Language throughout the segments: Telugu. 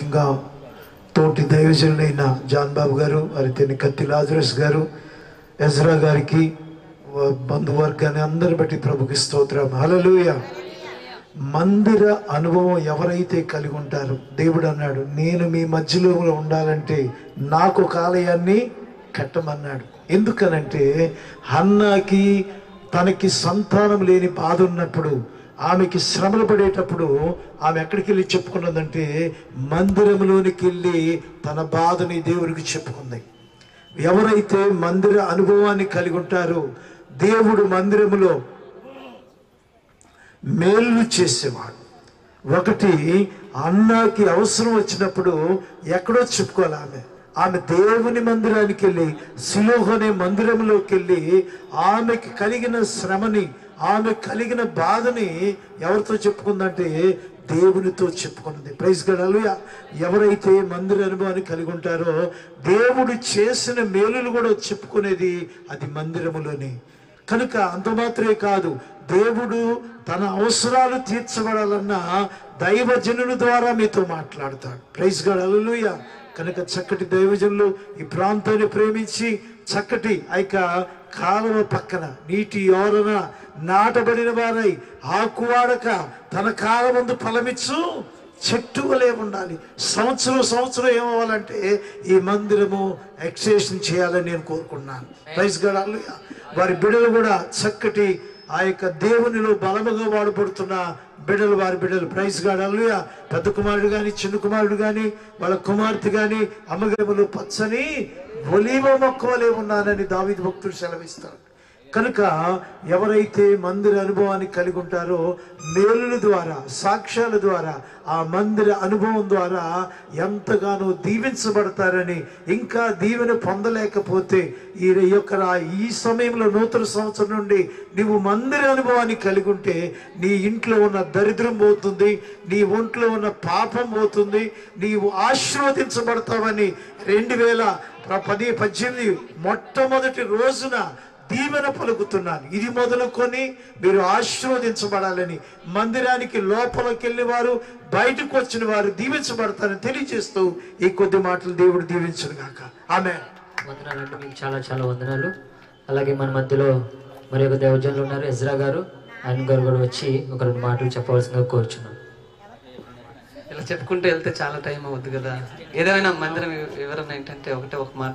ముఖ్యంగా తోటి దైవజనులైన జాన్ బాబు గారు అరితేని కత్తి లాజరస్ గారు ఎజ్రా గారికి వ- బంధువర్గాన్ని అందరి బట్టి ప్రభుకి స్తోత్రం హల్లెలూయా మందిర అనుభవం ఎవరైతే కలిగి ఉంటారో దేవుడు అన్నాడు నేను మీ మధ్యలో ఉండాలంటే నాకు ఒక ఆలయాన్ని కట్టమన్నాడు ఎందుకనంటే హన్నాకి తనకి సంతానం లేని బాధ ఉన్నప్పుడు ఆమెకి శ్రమలు పడేటప్పుడు ఆమె ఎక్కడికి వెళ్ళి చెప్పుకున్నదంటే మందిరంలోనికి వెళ్ళి తన బాధని దేవుడికి చెప్పుకుంది ఎవరైతే మందిర అనుభవాన్ని కలిగి ఉంటారో దేవుడు మందిరములో మేలు చేసేవాడు ఒకటి అన్నకి అవసరం వచ్చినప్పుడు ఎక్కడో చెప్పుకోవాలి ఆమె ఆమె దేవుని మందిరానికి వెళ్ళి సిలోహ్ అనే మందిరంలోకి వెళ్ళి ఆమెకి కలిగిన శ్రమని ఆమె కలిగిన బాధని ఎవరితో చెప్పుకుందంటే దేవునితో చెప్పుకున్నది ప్రైజ్ గడలుయ ఎవరైతే మందిర అనుభవాన్ని కలిగి ఉంటారో దేవుడు చేసిన మేలులు కూడా చెప్పుకునేది అది మందిరములోనే కనుక అంత మాత్రమే కాదు దేవుడు తన అవసరాలు తీర్చబడాలన్నా దైవజనుల ద్వారా మీతో మాట్లాడతాడు ప్రైజ్ గాడ్ అలలుయ కనుక చక్కటి దైవజనులు ఈ ప్రాంతాన్ని ప్రేమించి చక్కటి ఆ యొక్క కాలువ పక్కన నీటి యోరన నాటబడిన వారై ఆకువాడక తన కాలమందు ఫలమిచ్చు చెట్టు వలె ఉండాలి సంవత్సరం సంవత్సరం ఏమవ్వాలంటే ఈ మందిరము ఎక్స్టేషన్ చేయాలని నేను కోరుకున్నాను ప్రైజ్ గడాలు వారి బిడ్డలు కూడా చక్కటి ఆ యొక్క దేవునిలో బలముగా వాడబడుతున్న బిడ్డలు వారి బిడ్డలు ప్రైజ్ గాడాలు పెద్ద కుమారుడు కానీ చిన్న కుమారుడు కానీ వాళ్ళ కుమార్తె కానీ అమ్మగములు పచ్చని ఒలీవ మొక్క వలె ఉన్నానని దావిది భక్తుడు సెలవిస్తాడు కనుక ఎవరైతే మందిర అనుభవాన్ని కలిగి ఉంటారో మేలుల ద్వారా సాక్ష్యాల ద్వారా ఆ మందిర అనుభవం ద్వారా ఎంతగానో దీవించబడతారని ఇంకా దీవెన పొందలేకపోతే ఈ యొక్క రా- ఈ సమయంలో నూతన సంవత్సరం నుండి నీవు మందిర అనుభవాన్ని కలిగి ఉంటే నీ ఇంట్లో ఉన్న దరిద్రం పోతుంది నీ ఒంట్లో ఉన్న పాపం పోతుంది నీవు ఆశీర్వదించబడతావని రెండు వేల ప్ర- పది పద్దెనిమిది మొట్టమొదటి రోజున దీవెన పలుకుతున్నాను ఇది మొదలుకొని మీరు ఆశీర్వదించబడాలని మందిరానికి లోపలికి వెళ్ళిన వారు బయటకు వచ్చిన వారు దీవించబడతారని తెలియజేస్తూ ఈ కొద్ది మాటలు దేవుడు దీవించను గాక ఆమె వందనాలు అంటే మీకు చాలా చాలా వందనాలు అలాగే మన మధ్యలో మరి ఒక దేవజనులు ఉన్నారు ఎజ్రా గారు ఆయన గారు కూడా వచ్చి ఒక రెండు మాటలు చెప్పవలసిందిగా కోరుచున్నాం ఇలా చెప్పుకుంటూ వెళ్తే చాలా టైం అవుద్ది కదా ఏదైనా మందిరం వి- వివరణ ఏంటంటే ఒకటే ఒక మాట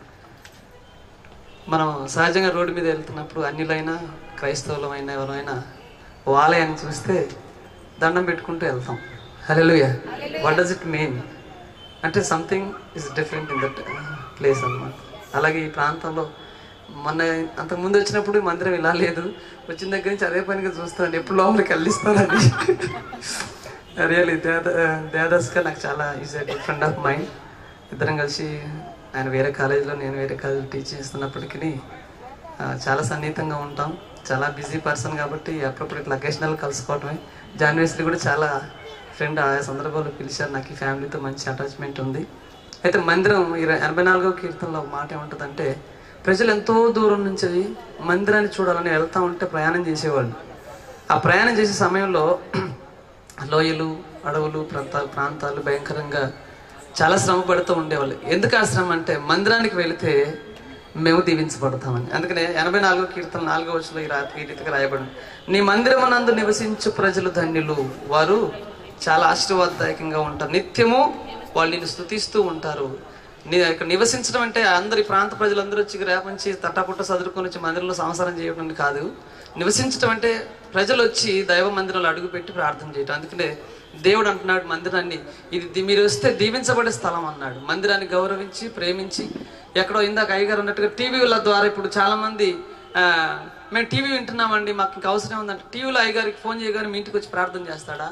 మనం సహజంగా రోడ్డు మీద వెళ్తున్నప్పుడు అన్యులైనా క్రైస్తవులమైనా ఎవరైనా ఓ ఆలయాన్ని చూస్తే దండం పెట్టుకుంటూ వెళ్తాం హలోయ వాట్ డస్ ఇట్ మీన్ అంటే something is different in that place అన్నమాట అలాగే ఈ ప్రాంతంలో మొన్న అంతకు ముందు వచ్చినప్పుడు ఈ మందిరం ఇలా లేదు వచ్చిన దగ్గర నుంచి అదే పనిగా చూస్తాను ఎప్పుడు లోపలికి వెళ్ళిస్తానని రియల్లీ దేద దేదాస్గా నాకు చాలా is a friend of mine ఇద్దరం కలిసి ఆయన వేరే కాలేజీలో నేను వేరే కాలేజీలో టీచ్ చేస్తున్నప్పటికీ ఆ, చాలా సన్నిహితంగా ఉంటాం చాలా బిజీ పర్సన్ కాబట్టి అప్పుడప్పుడు ఇట్లా అకేషనల్ కలుసుకోవటమే జాన్వేస్లీ కూడా చాలా ఫ్రెండ్ ఆ సందర్భంలో పిలిచారు నాకు ఈ ఫ్యామిలీతో మంచి అటాచ్మెంట్ ఉంది అయితే మందిరం ఇరవై ఎనభై నాలుగో కీర్తనలో ఒక మాట ఏముంటుందంటే ప్రజలు ఎంతో దూరం నుంచి మందిరాన్ని చూడాలని వెళ్తా ఉంటే ప్రయాణం చేసేవాళ్ళు ఆ ప్రయాణం చేసే సమయంలో లోయలు అడవులు ప్రాంతాలు ప్రాంతాలు భయంకరంగా చాలా శ్రమ పడుతూ ఉండేవాళ్ళు ఎందుకు ఆ శ్రమ అంటే మందిరానికి వెళితే మేము దీవించబడతామని అందుకనే ఎనభై నాలుగో కీర్తన నాలుగో వచ్చులో ఈ రాత్రి ఈ రీతిగా రాయబడి నీ మందిరమునందు నివసించు ప్రజలు ధన్యులు వారు చాలా ఆశీర్వాదదాయకంగా ఉంటారు నిత్యము వాళ్ళు నిన్ను స్థుతిస్తూ ఉంటారు నీ ఇక్కడ నివసించడం అంటే అందరి ప్రాంత ప్రజలందరూ వచ్చి రేపంచి తట్టపుట్ట చదువుకొని వచ్చి మందిరంలో సంసారం చేయడం కాదు నివసించడం అంటే ప్రజలు వచ్చి దైవ మందిరంలో అడుగుపెట్టి ప్రార్థన చేయటం అందుకనే దేవుడు అంటున్నాడు మందిరాన్ని ఇది ది- మీరు వస్తే దీవించబడే స్థలం అన్నాడు మందిరాన్ని గౌరవించి ప్రేమించి ఎక్కడో ఇందాక అయ్యగారు అన్నట్టుగా టీవీల ద్వారా ఇప్పుడు చాలా మంది ఆ, మేము టీవీ వింటున్నామండి మాకు ఇంకా అవసరం ఉందంటే టీవీలో అయ్యగారికి ఫోన్ చేయగానే మీ ఇంటికి వచ్చి ప్రార్థన చేస్తాడా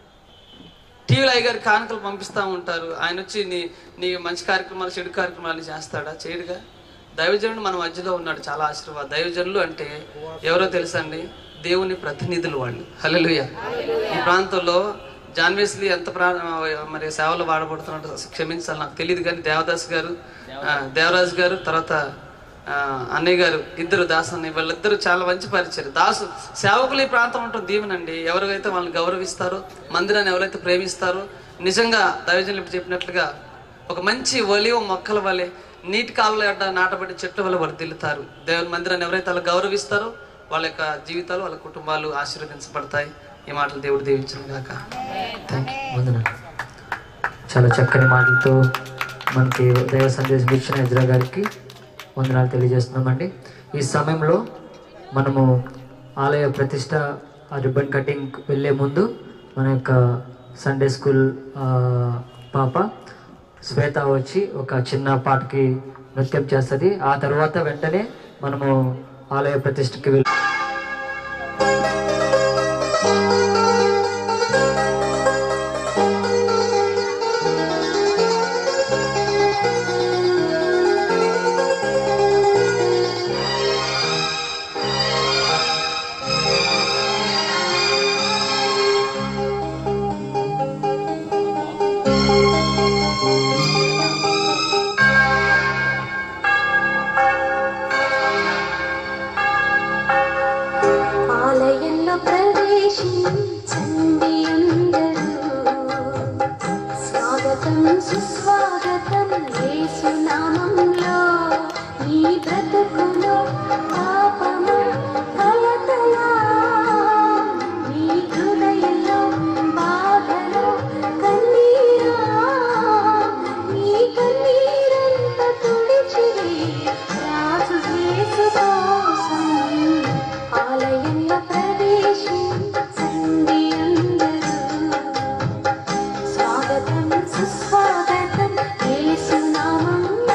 టీవీలో అయ్యగారి కానుకలు పంపిస్తూ ఉంటారు ఆయన వచ్చి నీ నీ మంచి కార్యక్రమాలు చెడు కార్యక్రమాలు చేస్తాడా చేయడుగా దైవజనుడు మన మధ్యలో ఉన్నాడు చాలా ఆశీర్వాద దైవజనులు అంటే ఎవరో తెలుసండి దేవుని ప్రతినిధులు వాళ్ళు హల్లెలూయా ఈ ప్రాంతంలో జాన్వేస్లీ ఎంత ప్రా మరి సేవలు వాడబడుతున్నట్టు క్షమించాలి నాకు తెలియదు కానీ దేవదాస్ గారు ఆ, దేవరాజు గారు తర్వాత ఆ, అన్నయ్య గారు ఇద్దరు దాసు అన్నయ్య వాళ్ళిద్దరు చాలా మంచి పరిచయం దాసు సేవకులు ఈ ప్రాంతం ఉంటుంది దీవెనండి ఎవరికైతే వాళ్ళని గౌరవిస్తారో మందిరాన్ని ఎవరైతే ప్రేమిస్తారో నిజంగా దైవజనులు ఇప్పుడు చెప్పినట్లుగా ఒక మంచి ఒలివ మొక్కల వలె నీటి కాలువల అడ్డ నాటబడి చెట్ల వల్ల వర్ధిల్లుతారు దేవుని మందిరాన్ని ఎవరైతే అలా గౌరవిస్తారో వాళ్ళ యొక్క జీవితాలు వాళ్ళ కుటుంబాలు ఆశీర్వదించబడతాయి ఈ మాటలు దేవుడు దీవించను గాక థ్యాంక్ యూ వందనాలు చాలా చక్కని మాటలతో మనకి దైవ సందేశం ఇచ్చిన ఎజ్రా గారికి వందనాలు తెలియజేస్తున్నామండి ఈ సమయంలో మనము ఆలయ ప్రతిష్ట ఆ రిబ్బన్ కటింగ్ వెళ్ళే ముందు మన యొక్క సండే స్కూల్ ఆ, పాప శ్వేత వచ్చి ఒక చిన్న పాటకి నృత్యం చేస్తుంది ఆ తర్వాత వెంటనే మనము ఆలయ ప్రతిష్టకి వెళ్ళి ఆలయంలో ప్రవేశించండి అందరూ స్వాగతం సుస్వాగతం యేసునామంలో ఈ బ్రతుకులో పాపము కలతల మీ హృదయంలో బాధలో కన్నీరా మీ కన్నీరంత తుడిచిరి రాజు యేసు కోసం ఆలయంలో ప్రవేశించండి అందరూ స్వాగతం సుస్వాగతం యేసునామంలో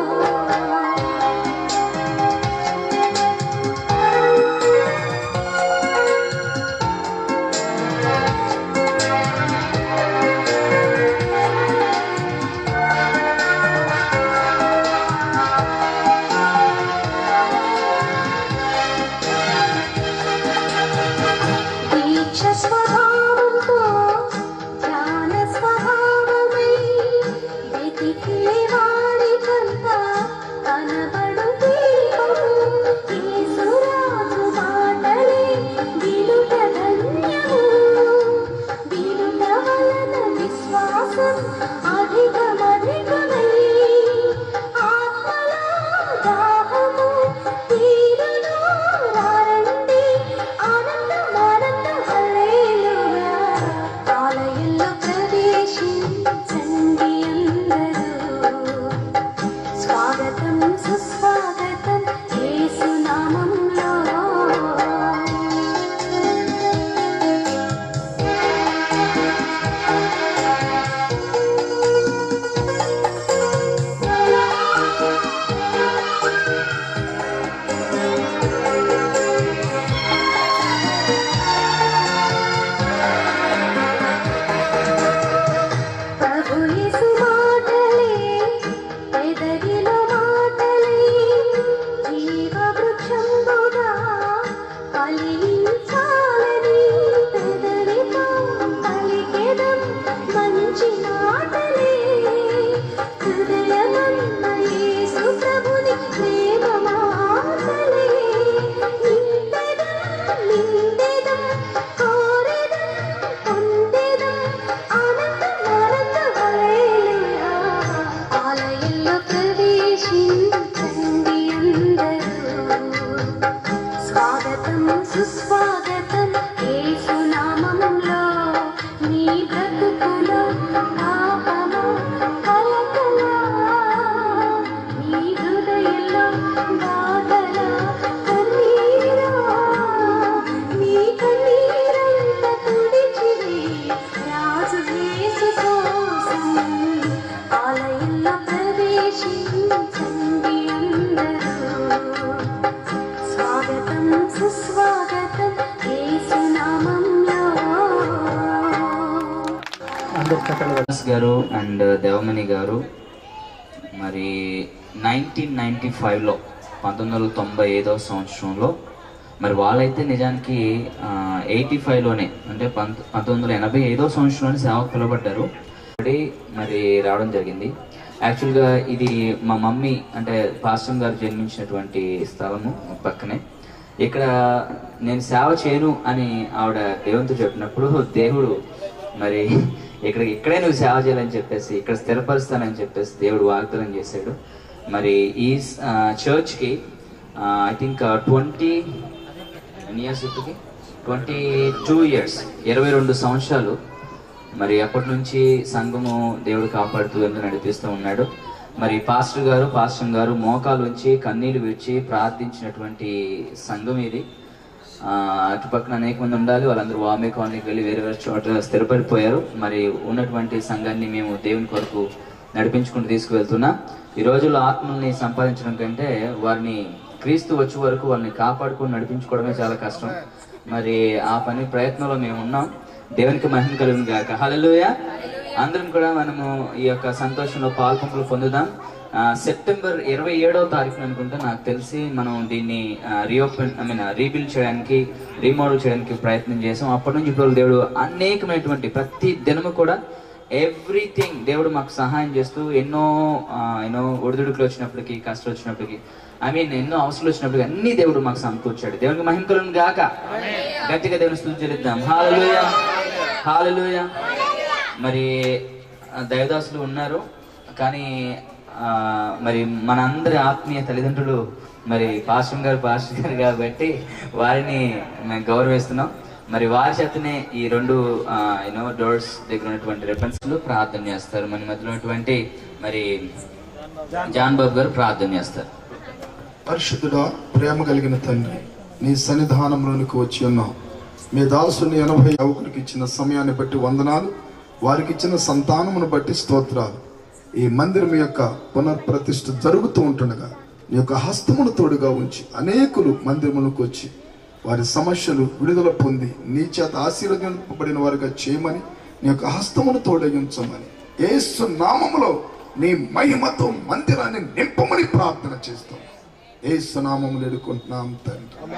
దీక్ష స్వభావంతో ధ్యాన స్వభావమై వెతికే వారికంతా కనబడు దీపము యేసురాజు మాటలే వినుట ధన్యము వినుట వలన విశ్వాసం అధికమధికమై ఆత్మలో దాహము తీరును రండి ఆనందం ఆనందం హల్లెలూయా ఆలయంలో ప్రవేశించండి అందరూ స్వాగతం సుస్వాగతం యేసునామంలో ప్రభు యేసు మాటలే పెదవిలో మాటలే జీవ వృక్షంబుగా ఫలించాలని పెదవితో పలికెదం మంచి మాటలే హృదయమన్న యేసు ప్రభుని ప్రేమ మాటలే నిండెదం నిండెదం కోరెదం పొందెదం ఆనందం ఆనందం హల్లెలూయా ఆలయంలో ప్రవేశించండి అందరూ స్వాగతం సుస్వాగతం యేసునామంలో మీ బ్రతుకులో పాపము కలకల మీ హృదయంలో బాధల కన్నీరా మీ కన్నీరంత తుడిచిరి రాజు యేసు కోసం ఆలయంలో ప్రవేశించండి అందరూ స్వాగతం సుస్వాగతం యేసునామంలో అందరి కథలు దాస్ గారు అండ్ దేవమణి గారు మరి నైన్టీన్ నైంటీ ఫైవ్లో పంతొమ్మిది వందల తొంభై ఐదవ సంవత్సరంలో మరి వాళ్ళైతే నిజానికి ఎయిటీ ఫైవ్లోనే అంటే పంత పంతొమ్మిది వందల ఎనభై ఐదవ సంవత్సరంలోనే సేవకు పిలువబడ్డారు మరి మరి రావడం జరిగింది యాక్చువల్గా ఇది మా మమ్మీ అంటే పాస్టర్ గారు జన్మించినటువంటి స్థలము పక్కనే ఇక్కడ నేను సేవ చేయను అని ఆవిడ దేవునితో చెప్పినప్పుడు దేవుడు మరి ఇక్కడ ఇక్కడే నువ్వు సేవ చేయాలని చెప్పేసి ఇక్కడ స్థిరపరుస్తానని చెప్పేసి దేవుడు వాగ్దానం చేశాడు మరి ఈ చర్చ్కి ఐ థింక్ ట్వంటీ ఎన్ని ఇయర్స్ ఇప్పటికి ట్వంటీ టూ ఇయర్స్ ఇరవై రెండు సంవత్సరాలు మరి అప్పటి నుంచి సంఘము దేవుడు కాపాడుతూ ఎందుకు నడిపిస్తూ ఉన్నాడు మరి పాస్టర్ గారు పాస్టర్ గారు మోకాలు ఉంచి కన్నీళ్లు విడిచి ప్రార్థించినటువంటి సంఘం ఇది ఆ, అటుపక్కన అనేక మంది ఉండాలి వాళ్ళందరూ వామే కాలనీకి వెళ్ళి వేరే వేరే చోట్ల స్థిరపడిపోయారు మరి ఉన్నటువంటి సంఘాన్ని మేము దేవుని కొరకు నడిపించుకుంటూ తీసుకువెళ్తున్నాం ఈ రోజుల్లో ఆత్మల్ని సంపాదించడం కంటే వారిని క్రీస్తు వచ్చే వరకు వాళ్ళని కాపాడుకొని నడిపించుకోవడమే చాలా కష్టం మరి ఆ పని ప్రయత్నంలో మేము ఉన్నాం దేవునికి మహిమ కలుగును గాక హల్లెలూయా అందరం కూడా మనము ఈ యొక్క సంతోషంలో పాల్పంపులు పొందుదాం ఆ, సెప్టెంబర్ ఇరవై ఏడవ తారీఖున అనుకుంటా నాకు తెలిసి మనం దీన్ని రీఓపెన్ ఐ మీన్ రీబిల్డ్ చేయడానికి రీమోడల్ చేయడానికి ప్రయత్నం చేసాం అప్పటి నుంచి ఇప్పుడు దేవుడు అనేకమైనటువంటి ప్రతి దినము కూడా ఎవ్రీథింగ్ దేవుడు మాకు సహాయం చేస్తూ ఎన్నో ఆ, ఎన్నో ఒడిదుడుకులు వచ్చినప్పటికీ కష్టాలు వచ్చినప్పటికీ ఐ మీన్ ఎన్నో అవసరాలు వచ్చినప్పటికీ అన్ని దేవుడు మాకు సమకూర్చాడు దేవునికి మహిమ కలుగును గాక గట్టిగా దేవుని స్థుతి చెల్లిద్దాం హాలలుయ హాలలుయ మరి ఆ, దైవదాసులు ఉన్నారు కానీ ఆ, మరి మనందరి ఆత్మీయ తల్లిదండ్రులు మరి పాస్టర్ గారు పాస్టర్ గారు కాబట్టి వారిని మేము గౌరవిస్తున్నాం మరి వారి చేతనే ఈ రెండు యూనో డోర్స్ దగ్గర ఉన్నటువంటి రెఫరెన్స్లు ప్రార్థన చేస్తారు మన మధ్యలో ఉన్నటువంటి మరి జాన్ బాబు గారు ప్రార్థన చేస్తారు పరిశుద్ధుడా ప్రేమ కలిగిన తండ్రి నీ సన్నిధానంలోనికి వచ్చి ఉన్నాం మీ దాసుని ఎనభై యువకులకు ఇచ్చిన సమయాన్ని బట్టి వందనాలు వారికి ఇచ్చిన సంతానమును బట్టి స్తోత్రాలు ఈ మందిరం యొక్క పునఃప్రతిష్ఠ జరుగుతూ ఉంటుండగా నీ యొక్క హస్తమును తోడుగా ఉంచి అనేకులు మందిరములకు వచ్చి వారి సమస్యలు విడుదల పొంది నీ చేత ఆశీర్వదింపబడిన వారిగా చేయమని నీ యొక్క హస్తమును తోడగించమని ఏసు నామములో నీ మహిమతో మందిరాన్ని నింపమని ప్రార్థన చేస్తాం ఏసు నామములు ఎడుకుంటున్నాం తండ్రి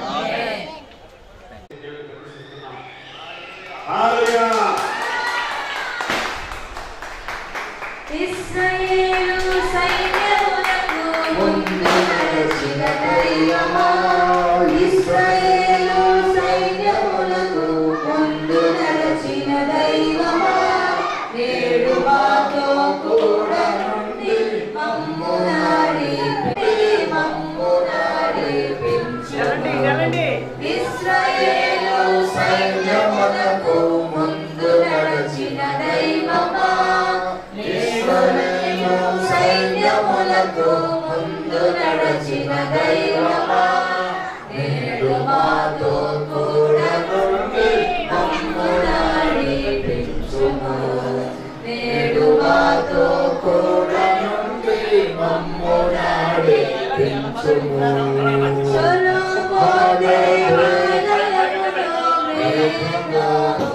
ఇశ్రాయేలు సైన్యములకు ముందు నడిచిన దైవమా ఇశ్రాయేలు సైన్యములకు ముందు నడిచిన దైవమా నేడు మాతో కూడా నుండి మమ్ము నడిపి మమ్ము నడిపించుము ఇశ్రాయేలు సైన్యములకు ముందు నడిచిన దైవమా ఇశ్రాయేలు సైన్యములకు ముందు నడిచిన దైవమా నేడు మాతో కూడా నుండి మమ్ము నడిపించుము నేడు మాతో కూడా నుండి మమ్ము నడిపించుము సొలొమో దేవాలయములో మేలుకో,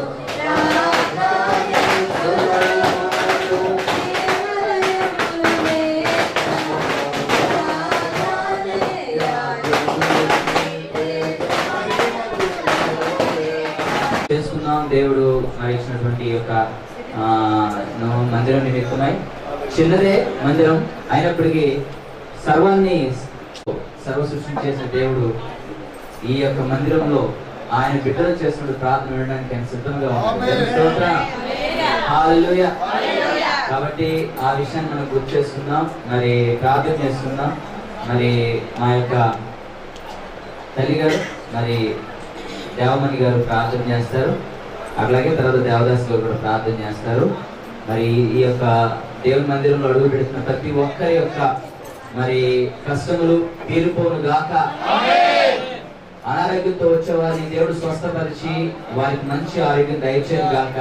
రాజాయు సొలొమోను దేవాలయములో మేలుకో, రాజానే రాజు చేసుకుందాం దేవుడు మరి ఇచ్చినటువంటి ఈ యొక్క ఆ, నో- మందిరం నిమిత్తమై చిన్నదే మందిరం అయినప్పటికీ సర్వాన్ని సర్వ సృష్టించేసిన దేవుడు ఈ యొక్క మందిరంలో ఆయన బిడ్డలు చేస్తున్న ప్రార్థన వినడానికి ఆయన సిద్ధంగా ఉన్నాడు. స్తోత్రం. హల్లెలూయా. కాబట్టి ఆ విషయాన్ని మనం గుర్తు చేసుకుందాం మరి ప్రార్థన చేసుకుందాం మరి మా యొక్క తల్లి గారు మరి దేవమణి గారు ప్రార్థన చేస్తారు అట్లాగే తర్వాత దేవదాస్ గారు కూడా ప్రార్థన చేస్తారు మరి ఈ యొక్క దేవుని మందిరంలో అడుగు పెడుతున్న ప్రతి ఒక్కరి యొక్క మరి కష్టములు తీరిపోను గాక అనారోగ్యంతో వచ్చే వారిని దేవుడు స్వస్థపరిచి వారికి మంచి ఆరోగ్యం దయచేయను గాక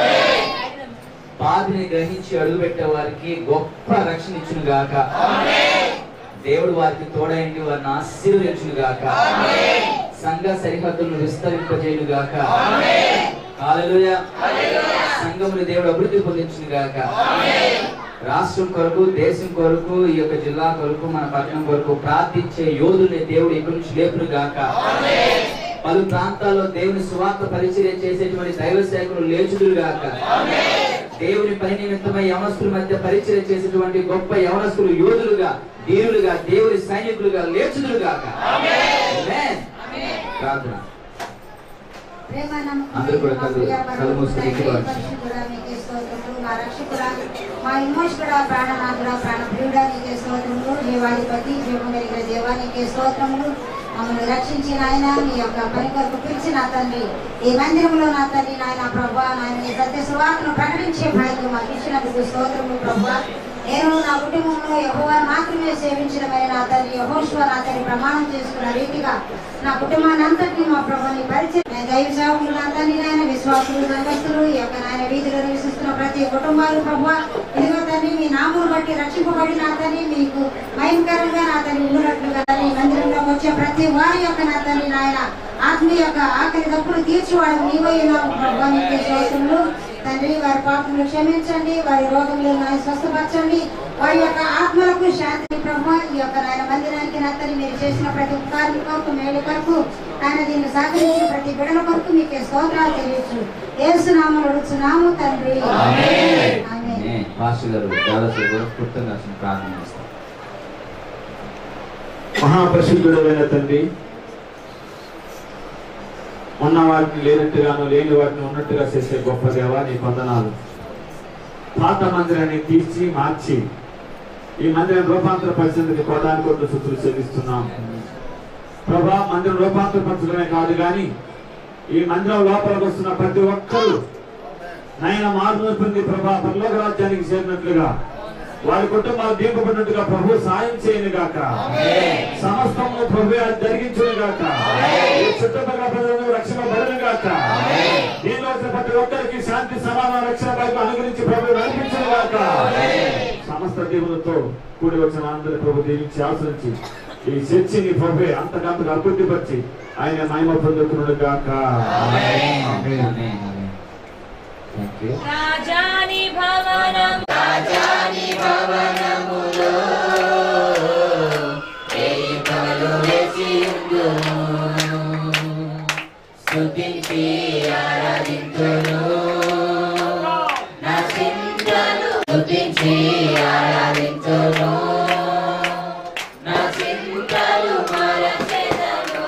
పాదిని గ్రహించి అడుగుపెట్టే వారికి గొప్ప రక్షణ ఇచ్చును గాక దేవుడు వారికి తోడైండి వారిని ఆశీర్వదించును గాక సంఘ సరిహద్దులను విస్తరింపజేయును గాక హల్లెలూయా సంఘములు దేవుడు అభివృద్ధి పొందించును గాక రాష్ట్రం కొరకు దేశం కొరకు ఈ యొక్క జిల్లా కొరకు మన పట్టణం కొరకు ప్రార్థించే యోధుల్ని దేవుడు ఇక్కడి నుంచి లేపును గాక పలు ప్రాంతాల్లో దేవుని సువార్త పరిచర్య చేసేటువంటి దైవ సేవకులు లేచుదురు గాక దేవుని పని నిమిత్తమై యవనస్తుల మధ్య పరిచయం చేసేటువంటి గొప్ప యవనస్తులు యోధులుగా ధీరులుగా దేవుని సైనికులుగా లేచుదురుగాక Amen. ప్రార్థన ప్రేమ నమ్మకం అందరూ కూడా మా కళ్ళు- ప్రియ కళ్ళు మూసుకొని తండ్రి, ఇంటికి వచ్చి. పరిశుద్ధుడా, మీకే స్తోత్రములు. మా రక్షకుడా, మా విమోచకుడా ప్రాణనాథుడా ప్రాణప్రియుడా నీకే స్తోత్రములు జీవాధిపతి జీవం కలిగిన దేవానికి స్తోత్రములు మమ్మల్ని రక్షించిన ఆయన మీ యొక్క పని కొరకు పిలిచిన తండ్రి ఈ మందిరంలో నా తండ్రి నాయన ప్రభా నాయన నీ సత్య సువార్తను ప్రకటించే భాగ్యం మాకు ఇచ్చినందుకు స్తోత్రములు ప్రభా నేను నా కుటుంబంలో యహోవాను మాత్రమే సేవించడమని నా తండ్రి యహోశ్వ నా తండ్రి ప్రమాణం చేసుకున్న రీతిగా నా కుటుంబాన్ని అంతటినీ మా ప్రభుని పరిచయం నేను దైవ సేవకులు నా తండ్రి నాయన విశ్వాసులు సంఘస్థులు ఈ యొక్క నాయన వీధిలో నివసిస్తున్న ప్రతి కుటుంబాలు ప్రభు ఇదిగో తండ్రి మీ నామూలు బట్టి రక్షింపబడి నా తండ్రి మీకు భయంకరంగా నా తండ్రి ఉన్నట్లుగా తండ్రి మందిరంలోకి వచ్చే ప్రతి వారి యొక్క నా తండ్రి నాయన ఆత్మ యొక్క ఆకలి తప్పులు తీర్చివాడు నీవై ఉన్నావు ప్రభు నీకే స్తోత్రములు తండ్రి వారి పాపములు క్షమించండి వారి రోగములను నాయన స్వస్థపరచండి వారి యొక్క ఆత్మలకు శాంతి ప్రభు ఈ యొక్క నాయన మందిరానికి నత్తని మీరు చేసిన ప్రతి ఉపకారం కొరకు మేలు కొరకు ఆయన దీన్ని సహకరించిన ప్రతి బిడల కొరకు మీకే స్తోత్రాలు తెలియచ్చు ఏసునామలు అడుగుతున్నాము తండ్రి ఆమేన్. ఆమె పాస్టర్ గారు దాదాపు కూడా కృతంగా ప్రార్థన చేస్తారు మహాపరిశుద్ధుడైన తండ్రి ఉన్న వాటిని లేనట్టుగాను లేని వాటిని ఉన్నట్టుగా చేసే గొప్ప దేవా నీ వందనాలు పాత మందిరాన్ని తీర్చి మార్చి ఈ మందిరం రూపాంతర పరిస్థితికి కోటాను కోట్లు సుతులు చెల్లిస్తున్నాం ప్రభా మందిరం రూపాంతరపరచడమే కాదు కానీ ఈ మందిరం లోపలికి వస్తున్న ప్రతి ఒక్కరూ నయన మార్పును పొంది ప్రభా పరలోక రాజ్యానికి చేరినట్లుగా వారి కుటుంబాలు దీపబడినట్టుగా ప్రభు సాయం చేయను గాక సమస్తము ప్రభు జరిగించును గాక ఈ చుట్టుపక్కల ప్రజలను రక్షణ పడను గాక దీనిలో వచ్చిన ప్రతి ఒక్కరికి శాంతి సమాధాన రక్షణ వైపు అనుగురించి ప్రభు నడిపించును గాక సమస్త దేవులతో కూడి వచ్చిన అందరి ప్రభు దీవించి ఆశ్రయించి ఈ చర్చిని ప్రభు అంతకంతగా అభివృద్ధిపరిచి ఆయన మహిమ పొందుకున్నాడు గాక ఆమేన్. థ్యాంక్ యూ రాజాని భవనం రాజాని భవనములో ఎరికలు వెసియుండు స్తుతించి ఆరాధించును నా సింగలు స్తుతించి ఆరాధించును నా సింగలు మరచెదను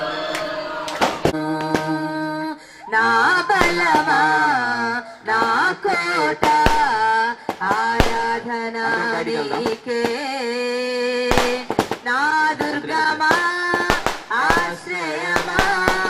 నా బలమా నా కోట ఆరాధన నీకే నా దుర్గమా ఆశ్రయమా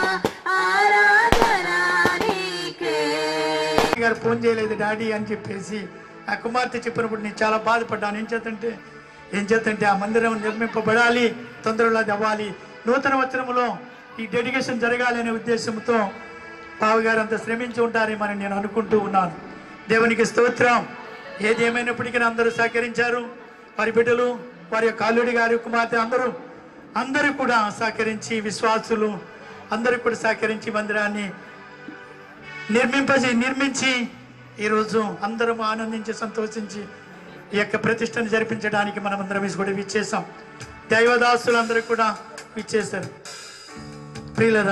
ఆరాధన నీకే గారు ఫోన్ చేయలేదు డాడీ అని చెప్పేసి ఆ కుమార్తె చెప్పినప్పుడు నేను చాలా బాధపడ్డాను ఏం చేతంటే ఏం చేతంటే ఆ మందిరం నిర్మింపబడాలి తొందరలో అది అవ్వాలి నూతన వచనములో ఈ డెడికేషన్ జరగాలి అనే ఉద్దేశంతో బావగారు అంత శ్రమించి ఉంటారేమని నేను అనుకుంటూ ఉన్నాను దేవునికి స్తోత్రం ఏది ఏమైనప్పటికీ అందరూ సహకరించారు వారి బిడ్డలు వారి యొక్క అల్లుడి గారి కుమార్తె అందరూ అందరూ కూడా సహకరించి విశ్వాసులు అందరూ కూడా సహకరించి మందిరాన్ని నిర్మింపజే నిర్మించి ఈరోజు అందరం ఆనందించి సంతోషించి ఈ యొక్క ప్రతిష్టను జరిపించడానికి మనం అందరం కూడా విచ్చేసాం దైవదాసులందరూ కూడా విచ్చేశారు ప్రియులరా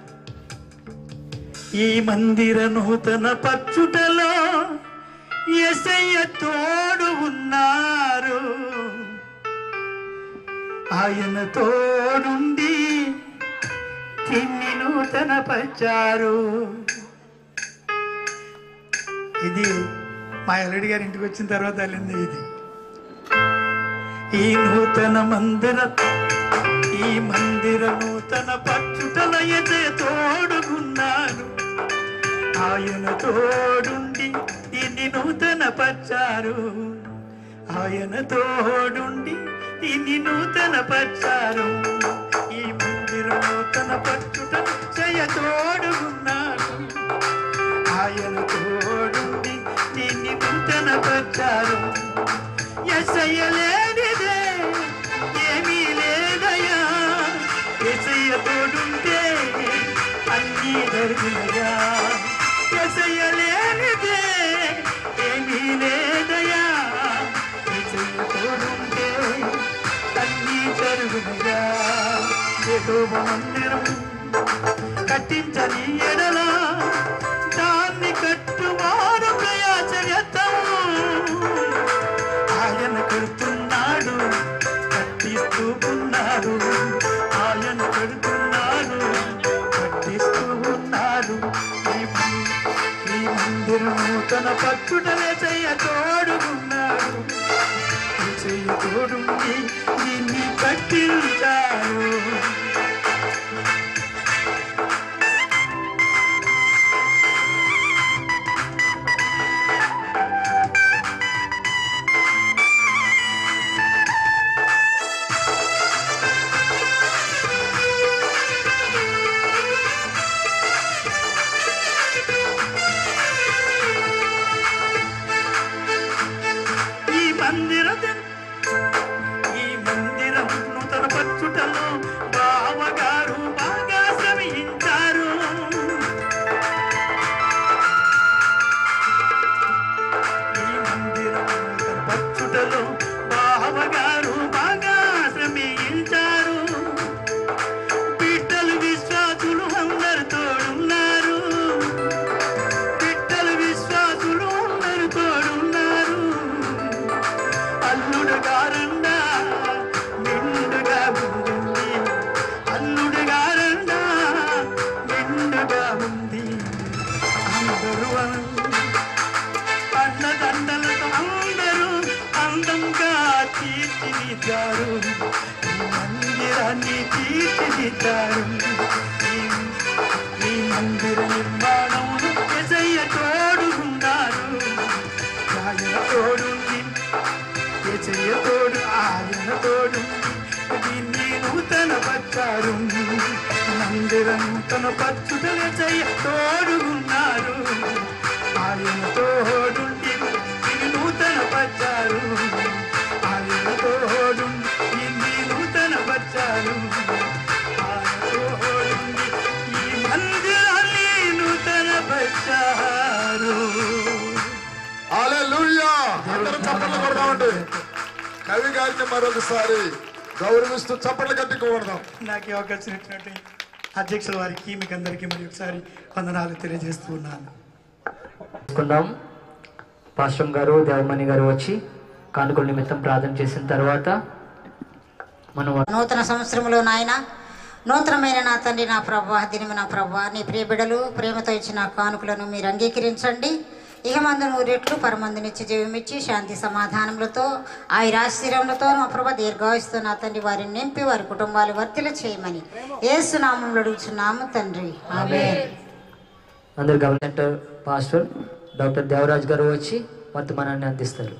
ఈ మందిర నూతన పచ్చుటలో ఎసయ్య తోడు ఉన్నారు ఆయన తోడుండి తిన్ని నూతన పచ్చారు ఇది మా అల్లుడి గారి ఇంటికి వచ్చిన తర్వాత వెళ్ళింది ఇది ఈ నూతన మందిర ఈ మందిర నూతన పచ్చుటల ఎదే తోడుకున్నాను ఆయన తోడుండి దీన్ని నూతన పచ్చారు ఆయన తోడుండి దీన్ని నూతన పచ్చారు ఈ మందిర నూతన పచ్చుట జయ తోడుకున్నాను ఆయన తోడుండి దీన్ని నూతన పచ్చారు ఎసయ్య లేనిదే ఏమీ లేదయా ఎసయ్య తోడుంటే అన్నీ దొరికినయా ఎసయ్య లేనిదే ఏమీ లేదయా ఎసయ్య తోడుంటే అన్నీ జరుగునయా ఏదో మందిరం కట్టించని ఎడలా దాన్ని కట్టువారు ప్రయాసవ్యతం ఆయన కడుతున్నాడు కట్టిస్తూ ఉన్నాడు ఆయన కడుతున్నాడు కట్టిస్తూ ఉన్నాడు పట్టుటలే చెయ్య తోడుకున్నాడు చెయ్య తోడుండి దీన్ని కట్టించాడు ఈ మందిరం ఈ మందిరం నూతన పచ్చుటలో బావగారు బాగా శ్రమించారు ఈ మందిరం నూతన పచ్చుటలో బావగారు బాగా శ్రమించారు బిడ్డలు విశ్వాసులు అందరు తోడున్నారు బిడ్డలు విశ్వాసులు అందరు తోడున్నారు అల్లుడు గారండా నిండుగా ఉంది అల్లుడు గారండా నిండుగా ఉంది అందరూ అన్నదండలతో అందరూ అందంగా తీర్చిదిద్దారు ఈ మందిరాన్ని తీర్చిదిద్దారు ఈ- ఈ మందిర నిర్మాణంలో ఎసయ్య తోడున్నారు ఆయన తోడుంది ఎసయ్య తోడు ఆయన తోడుంది దీన్ని నూతన పచ్చారు మందిర నూతన పచ్చుదల చెయ్య తోడున్నారు ఆయన తోడుండి ఇది నూతన పచ్చారు ఆయన తోడుండి ఇది నూతన పచ్చారు ఆయన తోడుండి ఈ మందిరాన్ని నూతన పచ్చారు హల్లెలూయా అందరూ చప్పట్లు కొడదామండి కవి గారిని మరొకసారి గౌరవిస్తూ చప్పట్లు కట్టి కొడదాం నాకు ఈ అవకాశం ఇచ్చినట్టు అధ్యక్షుల వారికి మీకు అందరికీ మరి ఒకసారి వందనాలు తెలియజేస్తూ ఉన్నాను తీసుకుందాం పాస్టమ్ గారు దేవమణి గారు వచ్చి కానుకల నిమిత్తం ప్రార్థన చేసిన తర్వాత మనం నూతన సంవత్సరంలో నాయన నూతనమైన నా తండ్రి నా ప్రభా దినము నా ప్రభా నీ ప్రియ బిడలు ప్రేమతో ఇచ్చిన కానుకలను మీరు అంగీకరించండి ఇక మందు నూరు రెట్లు పరమందు నిత్య జీవమిచ్చి శాంతి సమాధానములతో ఆయురాశ్చర్యములతో మా ప్రభ దీర్ఘాయుస్తో నా తండ్రి వారిని నింపి వారి కుటుంబాలు వర్తిల చేయమని ఏసునామంలో అడుగుచున్నాము తండ్రి ఆమేన్ అందరు గవర్నమెంట్ పాస్టర్ డాక్టర్ దేవరాజ్ గారు వచ్చి వర్తమానాన్ని అందిస్తారు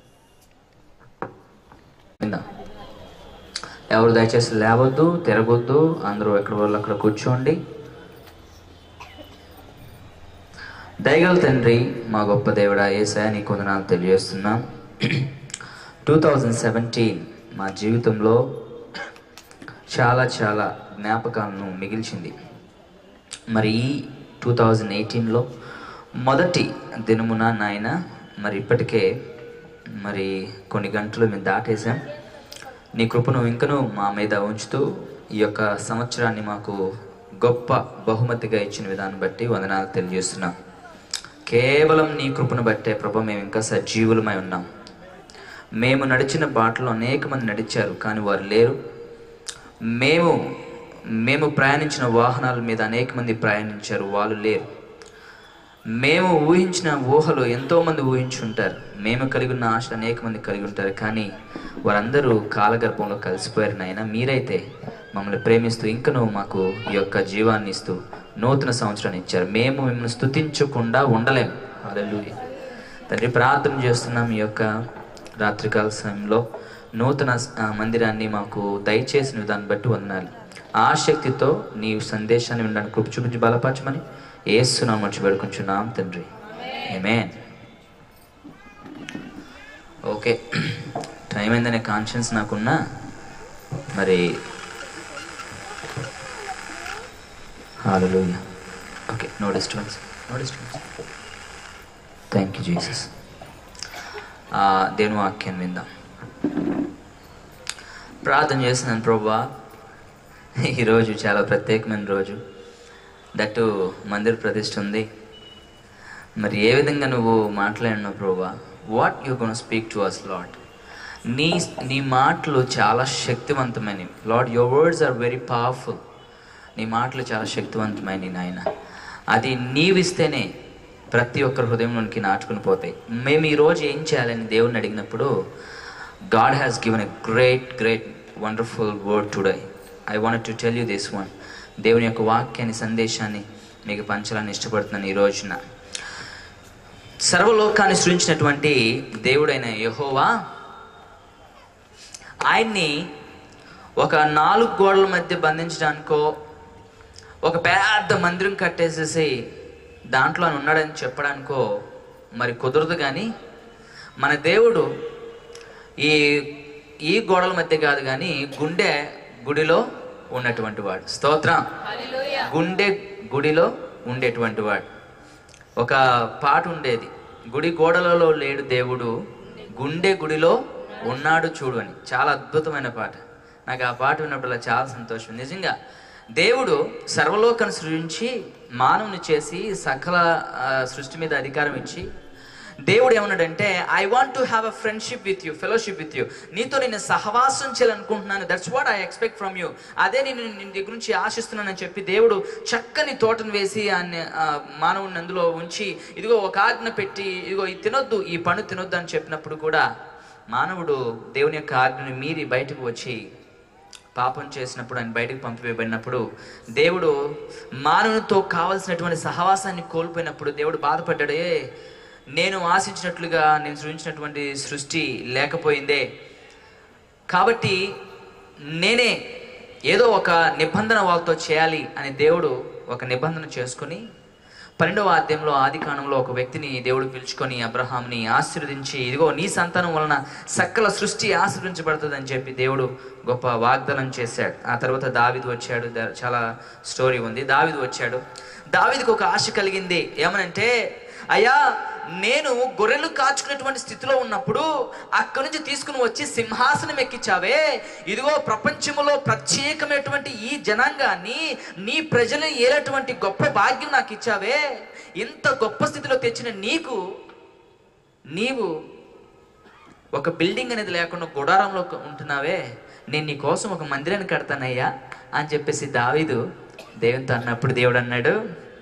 కింద ఎవరు దయచేసి లేవద్దు తిరగొద్దు అందరూ ఎక్కడ వాళ్ళు అక్కడ కూర్చోండి దయగల తండ్రి మా గొప్ప దేవుడ ఏసా నీ కొందనాలు తెలియజేస్తున్నాం టూ థౌజండ్ సెవెంటీన్ మా జీవితంలో చాలా చాలా జ్ఞాపకాలను మిగిల్చింది మరి ఈ టూ థౌజండ్ ఎయిటీన్లో మొదటి దినమున నాయన మరి ఇప్పటికే మరి కొన్ని గంటలు మేము దాటేసాం నీ కృపను ఇంకను మా మీద ఉంచుతూ ఈ యొక్క సంవత్సరాన్ని మాకు గొప్ప బహుమతిగా ఇచ్చిన విధానం బట్టి వందనాలు తెలియజేస్తున్నాం కేవలం నీ కృపను బట్టే ప్రభ మేము ఇంకా సజీవులమై ఉన్నాం మేము నడిచిన బాటలో అనేక మంది నడిచారు కానీ వారు లేరు మేము మేము ప్రయాణించిన వాహనాల మీద అనేక మంది ప్రయాణించారు వాళ్ళు లేరు మేము ఊహించిన ఊహలు ఎంతోమంది ఊహించుంటారు మేము కలిగి ఉన్న ఆశ అనేక మంది కలిగి ఉంటారు కానీ వారందరూ కాలగర్భంలో కలిసిపోయారు నాయన మీరైతే మమ్మల్ని ప్రేమిస్తూ ఇంకనూ మాకు ఈ యొక్క జీవాన్ని ఇస్తూ నూతన సంవత్సరాన్ని ఇచ్చారు మేము మిమ్మల్ని స్తుతించకుండా ఉండలేము హల్లెలూయా తండ్రి ప్రార్థన చేస్తున్నాం ఈ యొక్క రాత్రికాల సమయంలో నూతన ఆ, మందిరాన్ని మాకు దయచేసిన విధాన్ని బట్టి వందనాలు ఆ శక్తితో నీ సందేశాన్ని వినడానికి కృప చూపించి బలపరచమని ఏస్తున్నాం వచ్చి వేడుకుంటున్నాం తండ్రి ఏమేన్ ఓకే టైం అయిందనే కాన్షియన్స్ నాకున్నా మరి hallelujah okay no disturbance no disturbance thank you Jesus దేని వాక్యం విందాం ప్రార్థన చేస్తున్నాను ప్రభా ఈరోజు చాలా ప్రత్యేకమైన రోజు దట్టు మందిర ప్రతిష్ఠ ఉంది మరి ఏ విధంగా నువ్వు మాట్లాడినావు ప్రభా what you gonna speak to us Lord నీ నీ మాటలు చాలా శక్తివంతమైనవి Lord your words are very powerful నీ మాటలు చాలా శక్తివంతమైనవి నాయన అది నీవిస్తేనే ప్రతి ఒక్కరి హృదయంలోనికి నాటుకుని పోతాయి మేము ఈరోజు ఏం చేయాలని దేవుడిని అడిగినప్పుడు God has given a great great wonderful word today I want to tell you this one దేవుని యొక్క వాక్యాన్ని సందేశాన్ని మీకు పంచాలని ఇష్టపడుతున్నాను ఈ రోజున సర్వలోకాన్ని సృష్టించినటువంటి దేవుడైన యెహోవా ఆయన్ని ఒక నాలుగు గోడల మధ్య బంధించడానికో ఒక పెద్ద మందిరం కట్టేసేసి దాంట్లో ఆయన ఉన్నాడని చెప్పడానికో మరి కుదరదు కానీ మన దేవుడు ఈ ఈ గోడల మధ్య కాదు కానీ గుండె గుడిలో ఉన్నటువంటి వాడు స్తోత్రం గుండె గుడిలో ఉండేటువంటి వాడు ఒక పాట ఉండేది గుడి గోడలలో లేడు దేవుడు గుండె గుడిలో ఉన్నాడు చూడు అని చాలా అద్భుతమైన పాట నాకు ఆ పాట విన్నప్పుడు చాలా సంతోషం నిజంగా దేవుడు సర్వలోకాన్ని సృజించి మానవుని చేసి సకల ఆ, సృష్టి మీద అధికారం ఇచ్చి దేవుడు ఏమన్నాడంటే I want to have a friendship with you fellowship with you నీతో నేను సహవాసం చేయాలనుకుంటున్నాను that's what I expect from you అదే నేను నీ దగ్గర నుంచి ఆశిస్తున్నానని చెప్పి దేవుడు చక్కని తోటను వేసి ఆయన ఆ, మానవుని అందులో ఉంచి ఇదిగో ఒక ఆజ్ఞ పెట్టి ఇదిగో ఇది తినొద్దు ఈ పండు తినొద్దు అని చెప్పినప్పుడు కూడా మానవుడు దేవుని యొక్క ఆజ్ఞని మీరి బయటకు వచ్చి పాపం చేసినప్పుడు ఆయన బయటకు పంపివేయబడినప్పుడు దేవుడు మానవునితో కావలసినటువంటి సహవాసాన్ని కోల్పోయినప్పుడు దేవుడు బాధపడ్డాడు "ఏ, నేను ఆశించినట్లుగా నేను సృష్టించినటువంటి సృష్టి లేకపోయిందే కాబట్టి నేనే ఏదో ఒక నిబంధన వాళ్ళతో చేయాలి అని దేవుడు ఒక నిబంధన చేసుకొని పన్నెండవ అధ్యాయంలో ఆది కాలంలో ఒక వ్యక్తిని దేవుడు పిలుచుకొని అబ్రహాంని ఆశీర్వదించి ఇదిగో నీ సంతానం వలన సకల సృష్టి ఆశీర్వించబడుతుందని చెప్పి దేవుడు గొప్ప వాగ్దానం చేశాడు ఆ తర్వాత దావిదు వచ్చాడు ద- చాలా స్టోరీ ఉంది దావిదు వచ్చాడు దావిదికి ఒక ఆశ కలిగింది ఏమనంటే అయ్యా నేను గొర్రెలు కాచుకునేటువంటి స్థితిలో ఉన్నప్పుడు అక్కడి నుంచి తీసుకుని వచ్చి సింహాసనం ఎక్కించావే ఇదిగో ప్రపంచంలో ప్రత్యేకమైనటువంటి ఈ జనాంగాన్ని నీ ప్రజలు ఏలేటువంటి గొప్ప భాగ్యం నాకు ఇచ్చావే ఇంత గొప్ప స్థితిలో తెచ్చిన నీకు నీవు ఒక బిల్డింగ్ అనేది లేకుండా గుడారంలో ఉంటున్నావే నేను నీ కోసం ఒక మందిరాన్ని కడతానయ్యా అని చెప్పేసి దావీదు దేవునితో అన్నప్పుడు దేవుడు అన్నాడు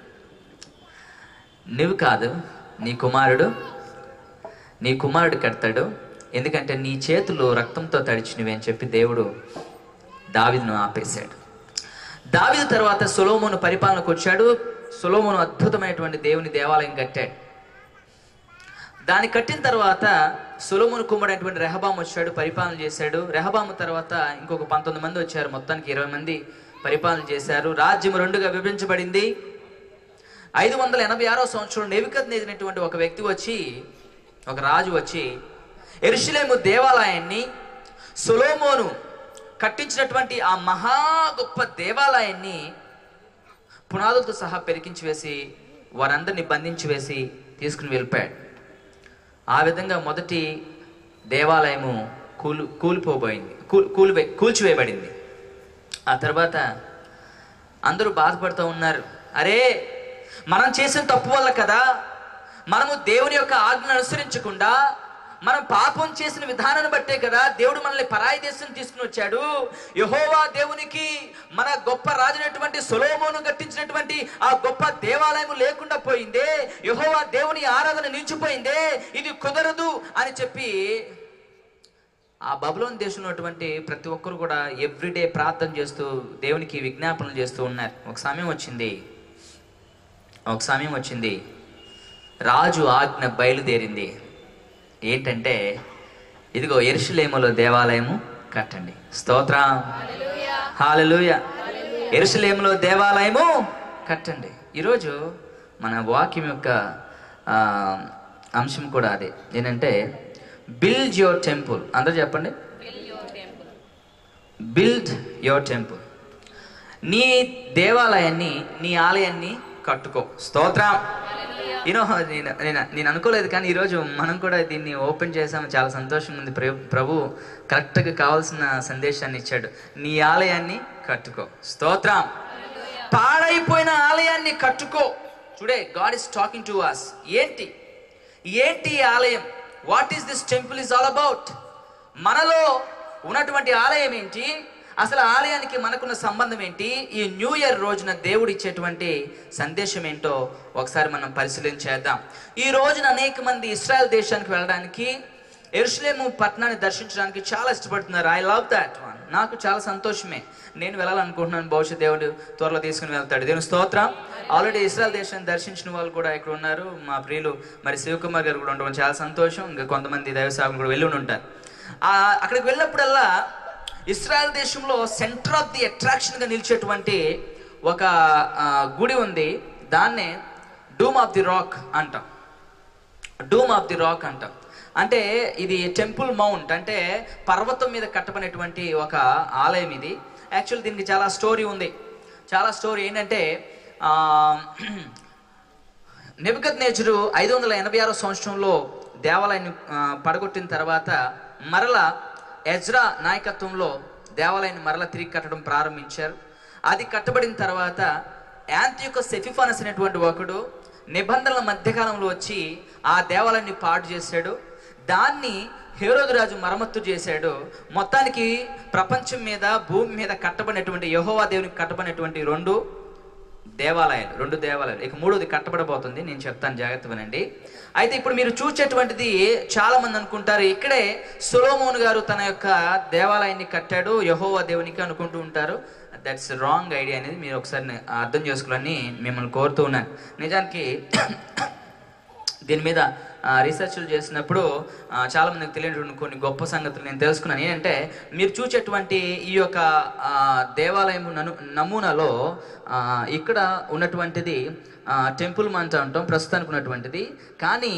నువ్వు కాదు నీ కుమారుడు నీ కుమారుడు కడతాడు ఎందుకంటే నీ చేతులు రక్తంతో తడిచినవి అని చెప్పి దేవుడు దావిదును ఆపేశాడు దావిదు తర్వాత సొలోమోను పరిపాలనకు వచ్చాడు సొలోమోను అద్భుతమైనటువంటి దేవుని దేవాలయం కట్టాడు దాన్ని కట్టిన తర్వాత సొలోమోను కుమ్మడైనటువంటి రెహబాం వచ్చాడు పరిపాలన చేశాడు రెహబాము తర్వాత ఇంకొక పంతొమ్మిది మంది వచ్చారు మొత్తానికి ఇరవై మంది పరిపాలన చేశారు రాజ్యం రెండుగా విభజించబడింది ఐదు వందల ఎనభై ఆరో సంవత్సరం నెవికత్ నేదినటువంటి ఒక వ్యక్తి వచ్చి ఒక రాజు వచ్చి ఎరుషులేము దేవాలయాన్ని సొలోమోను కట్టించినటువంటి ఆ మహా గొప్ప దేవాలయాన్ని పునాదులతో సహా పెరికించి వేసి వారందరిని బంధించి వేసి తీసుకుని వెళ్ళిపోయాడు ఆ విధంగా మొదటి దేవాలయము కూలు కూలిపోబోయింది కూల్ కూలివే కూల్చివేయబడింది ఆ తర్వాత అందరూ బాధపడుతూ ఉన్నారు అరే మనం చేసిన తప్పు వల్ల కదా మనము దేవుని యొక్క ఆజ్ఞను అనుసరించకుండా మనం పాపం చేసిన విధానాన్ని బట్టే కదా దేవుడు మనల్ని పరాయి దేశం తీసుకుని వచ్చాడు యహోవా దేవునికి మన గొప్ప రాజునటువంటి సొలోమోను కట్టించినటువంటి ఆ గొప్ప దేవాలయం లేకుండా పోయిందే యహోవా దేవుని ఆరాధన నిలిచిపోయిందే ఇది కుదరదు అని చెప్పి ఆ బబులోన్ దేశంలో ఉన్నటువంటి ప్రతి ఒక్కరు కూడా ఎవ్రీడే ప్రార్థన చేస్తూ దేవునికి విజ్ఞాపనలు చేస్తూ ఉన్నారు ఒక సమయం వచ్చింది ఒక సమయం వచ్చింది రాజు ఆజ్ఞ బయలుదేరింది ఏంటంటే ఇదిగో ఎరుషులేములో దేవాలయము కట్టండి స్తోత్రం హాలలుయ ఎరుషులేములో దేవాలయము కట్టండి ఈరోజు మన వాక్యం యొక్క ఆ, అంశం కూడా అదే ఏంటంటే బిల్డ్ యువర్ టెంపుల్ అందరూ చెప్పండి బిల్డ్ యువర్ టెంపుల్ నీ దేవాలయాన్ని నీ ఆలయాన్ని కట్టుకో స్తోత్రం యూనో నేను నేను నేను అనుకోలేదు కానీ ఈరోజు మనం కూడా దీన్ని ఓపెన్ చేసాము చాలా సంతోషంగా ఉంది ప్రభు ప్రభు కరెక్ట్గా కావాల్సిన సందేశాన్ని ఇచ్చాడు నీ ఆలయాన్ని కట్టుకో స్తోత్రం పాడైపోయిన ఆలయాన్ని కట్టుకో today God is talking to us ఏంటి ఏంటి ఈ ఆలయం what is this temple is all about మనలో ఉన్నటువంటి ఆలయం ఏంటి అసలు ఆలయానికి మనకున్న సంబంధం ఏంటి ఈ న్యూ ఇయర్ రోజున దేవుడు ఇచ్చేటువంటి సందేశం ఏంటో ఒకసారి మనం పరిశీలించేద్దాం ఈ రోజున అనేక మంది ఇస్రాయల్ దేశానికి వెళ్ళడానికి ఎరుషులేము పట్టణాన్ని దర్శించడానికి చాలా ఇష్టపడుతున్నారు ఐ లవ్ దాట్ వన్ నాకు చాలా సంతోషమే నేను వెళ్ళాలనుకుంటున్నాను బహుశా దేవుడు త్వరలో తీసుకుని వెళ్తాడు దేవుని స్తోత్రం ఆల్రెడీ ఇస్రాయల్ దేశాన్ని దర్శించిన వాళ్ళు కూడా ఇక్కడ ఉన్నారు మా ప్రియులు మరి శివకుమార్ గారు కూడా ఉండడం చాలా సంతోషం ఇంకా కొంతమంది దైవ సేవకులు కూడా వెళ్ళి ఉండి ఉంటారు ఆ, అక్కడికి వెళ్ళినప్పుడల్లా ఇస్రాయల్ దేశంలో సెంటర్ ఆఫ్ ది అట్రాక్షన్గా నిలిచేటువంటి ఒక ఆ, గుడి ఉంది దాన్నే డూమ్ ఆఫ్ ది రాక్ అంటాం డూమ్ ఆఫ్ ది రాక్ అంటాం అంటే ఇది టెంపుల్ మౌంట్ అంటే పర్వతం మీద కట్టబడినటువంటి ఒక ఆలయం ఇది యాక్చువల్ దీనికి చాలా స్టోరీ ఉంది చాలా స్టోరీ ఏంటంటే నెబద్ నేచరు ఐదు వందల ఎనభై ఆరో సంవత్సరంలో దేవాలయాన్ని ఆ, పడగొట్టిన తర్వాత మరల ఎజ్రా నాయకత్వంలో దేవాలయాన్ని మరల తిరిగి కట్టడం ప్రారంభించారు అది కట్టబడిన తర్వాత యాంతియుక సెఫిఫానస్ అనేటువంటి ఒకడు నిబంధనల మధ్యకాలంలో వచ్చి ఆ దేవాలయాన్ని పాడు చేశాడు దాన్ని హేరోదు రాజు మరమ్మత్తు చేశాడు మొత్తానికి ప్రపంచం మీద భూమి మీద కట్టబడినటువంటి యెహోవా దేవునికి కట్టబడినటువంటి రెండు దేవాలయాలు రెండు దేవాలయాలు ఇక మూడోది కట్టబడబోతుంది నేను చెప్తాను జాగ్రత్త వినండి అయితే ఇప్పుడు మీరు చూసేటువంటిది చాలా మంది అనుకుంటారు ఇక్కడే సొలోమోన్ గారు తన యొక్క దేవాలయాన్ని కట్టాడు యహోవా దేవునికి అనుకుంటూ ఉంటారు దట్స్ రాంగ్ ఐడియా అనేది మీరు ఒకసారి నే- అర్థం చేసుకోవాలని మిమ్మల్ని కోరుతూ ఉన్నాను నిజానికి దీని మీద ఆ, రీసెర్చ్లు చేసినప్పుడు ఆ, చాలా మందికి తెలియనటువంటి కొన్ని గొప్ప సంగతులు నేను తెలుసుకున్నాను ఏంటంటే మీరు చూసేటువంటి ఈ యొక్క ఆ, దేవాలయం నను నమూనాలో ఆ, ఇక్కడ ఉన్నటువంటిది ఆ, టెంపుల్ మంట అంటాం ప్రస్తుతానికి ఉన్నటువంటిది కానీ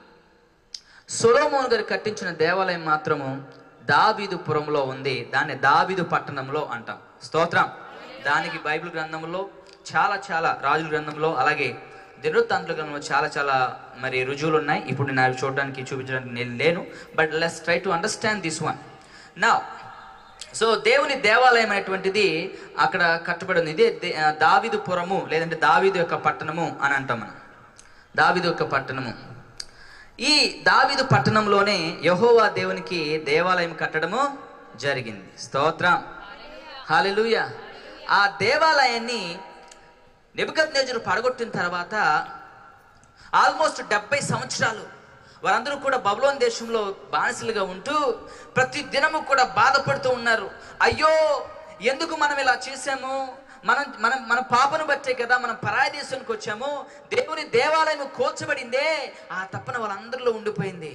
సొలోమోన్ గారు కట్టించిన దేవాలయం మాత్రము దావీదుపురంలో ఉంది దాన్ని దావీదు పట్టణంలో అంటాం స్తోత్రం దానికి బైబిల్ గ్రంథంలో చాలా చాలా రాజుల గ్రంథంలో అలాగే దినవృత్తాంతుల గ్రంథంలో చాలా చాలా మరి రుజువులు ఉన్నాయి ఇప్పుడు నేను అవి చూడడానికి చూపించడానికి నేను లేను but let's try to understand this one నా సో దేవుని దేవాలయం అనేటువంటిది అక్కడ కట్టబడింది ఇదే దే- ఆ, దావీదుపురము లేదంటే దావీదు యొక్క పట్టణము అని అంటాం మనం దావీదు యొక్క పట్టణము ఈ దావీదు పట్టణంలోనే యహోవా దేవునికి దేవాలయం కట్టడము జరిగింది స్తోత్రం హాలెలూయ ఆ దేవాలయాన్ని నెబుకద్నేజరు పడగొట్టిన తర్వాత ఆల్మోస్ట్ డెబ్బై సంవత్సరాలు వారందరూ కూడా బబులోన్ దేశంలో బానిసలుగా ఉంటూ ప్రతి దినము కూడా బాధపడుతూ ఉన్నారు అయ్యో ఎందుకు మనం ఇలా చేశాము మనం మనం మన పాపను బట్టే కదా మనం పరాయి దేశానికి వచ్చాము దేవుని దేవాలయం కూల్చబడిందే ఆ తప్పన వాళ్ళందరిలో ఉండిపోయింది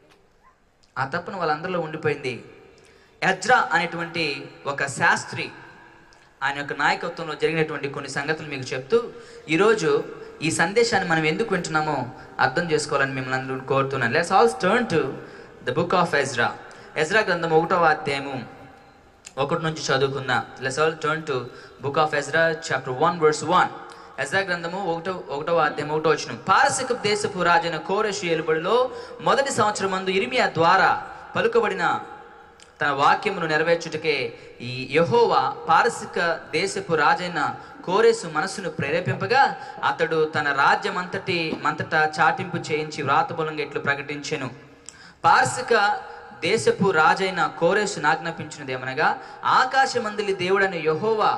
ఆ తప్పన వాళ్ళందరిలో ఉండిపోయింది ఎజ్రా అనేటువంటి ఒక శాస్త్రి ఆయన యొక్క నాయకత్వంలో జరిగినటువంటి కొన్ని సంగతులు మీకు చెప్తూ ఈరోజు ఈ సందేశాన్ని మనం ఎందుకు వింటున్నామో అర్థం చేసుకోవాలని మిమ్మల్ని అందరూ కోరుతున్నాను let's all turn to the book of Ezra Ezra గ్రంథం ఒకటవ అధ్యాయము ఒకటి నుంచి చదువుకుందాం let's all turn to book of Ezra chapter one verse one Ezra గ్రంథము ఒకటో ఒకటవ అధ్యాయం ఒకటో వచ్చిన పారసిక దేశపు రాజైన కోరషు ఏలుబడిలో మొదటి సంవత్సరం మందు ఇరిమియా ద్వారా పలుకబడిన తన వాక్యమును నెరవేర్చుటకే ఈ యహోవా పారసిక దేశపు రాజైన కోరేసు మనసును ప్రేరేపింపగా అతడు తన రాజ్యమంతటి మంతటా చాటింపు చేయించి వ్రాతబూలంగా ఇట్లు ప్రకటించెను పారసిక దేశపు రాజైన కోరేసు నాజ్ఞాపించినది ఏమనగా ఆకాశమందలి దేవుడైన యహోవా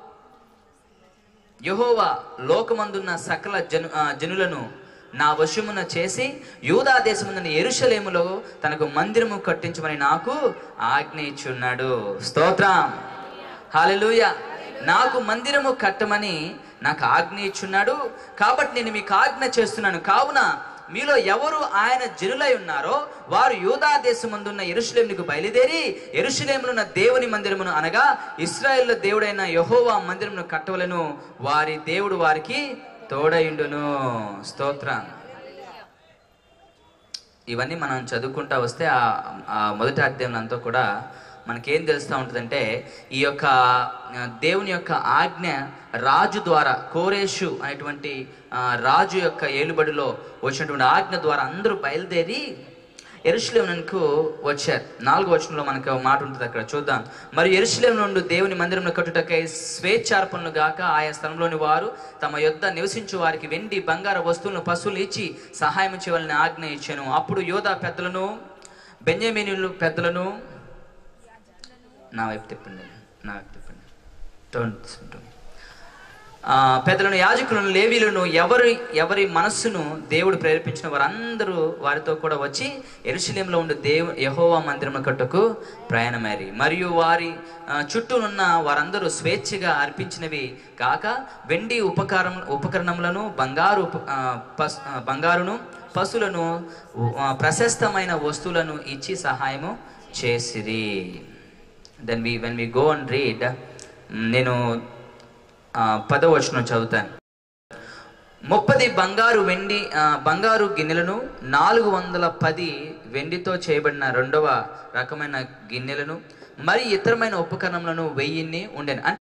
యహోవా లోకమందున్న సకల జను ఆ, జనులను నా వశమున చేసి యూదా దేశమున్న ఎరుషలేములో తనకు మందిరము కట్టించమని నాకు ఆజ్ఞ ఇచ్చున్నాడు స్తోత్రం హాలెలూయ నాకు మందిరము కట్టమని నాకు ఆజ్ఞ ఇచ్చున్నాడు కాబట్టి నేను మీకు ఆజ్ఞ చేస్తున్నాను కావున మీలో ఎవరు ఆయన జనులై ఉన్నారో వారు యూదా దేశమందున్న ఎరుషలేమునికి బయలుదేరి ఎరుషలేమునున్న దేవుని మందిరమును అనగా ఇస్రాయేల్ దేవుడైన యహోవా మందిరమును కట్టవలను వారి దేవుడు వారికి తోడయుండును స్తోత్రం ఇవన్నీ మనం చదువుకుంటా వస్తే ఆ ఆ మొదటి అధ్యాయంలో అంతా కూడా మనకేం తెలుస్తూ ఉంటుందంటే ఈ యొక్క ఆ, దేవుని యొక్క ఆజ్ఞ రాజు ద్వారా కోరేషు అనేటువంటి ఆ, రాజు యొక్క ఏలుబడిలో వచ్చినటువంటి ఆజ్ఞ ద్వారా అందరూ బయలుదేరి ఎరుషులేమునకు వచ్చారు నాలుగో వచనంలో మనకు ఒక మాట ఉంటుంది అక్కడ చూద్దాం మరి ఎరుషులేము నుండి దేవుని మందిరంలో కట్టుటకై స్వేచ్ఛార్పణలు గాక ఆయా స్థలంలోని వారు తమ యొద్ద నివసించు వారికి వెండి బంగార వస్తువులను పశువులు ఇచ్చి సహాయం చేయవాలని ఆజ్ఞ ఇచ్చాను అప్పుడు యోధా పెద్దలను బెంజమీనులు పెద్దలను నా వైపు తిప్పండి నాకు చెప్పండి Don't- don't. ఆ, పెద్దలను యాజకులను లేవీలను ఎవరి ఎవరి మనస్సును దేవుడు ప్రేరేపించిన వారందరూ వారితో కూడా వచ్చి ఎరుశల్యంలో ఉండే దేవు యహోవా మందిరం కట్టుకు ప్రయాణమయ్యారు మరియు వారి ఆ, చుట్టూనున్న వారందరూ స్వేచ్ఛగా అర్పించినవి కాక వెండి ఉపకారం ఉపకరణములను బంగారు ఉప- ఆ, పస్ ఆ, బంగారును పశువులను ఆ, ప్రశస్తమైన వస్తువులను ఇచ్చి సహాయము చేసిరి then we when we go and read నేను ఆ, పదో వచనం చదువుతాను ముప్పది బంగారు వెండి ఆ, బంగారు గిన్నెలను నాలుగు వందల పది వెండితో చేయబడిన రెండవ రకమైన గిన్నెలను మరి ఇతరమైన ఉపకరణములను వెయ్యిన్ని ఉండెను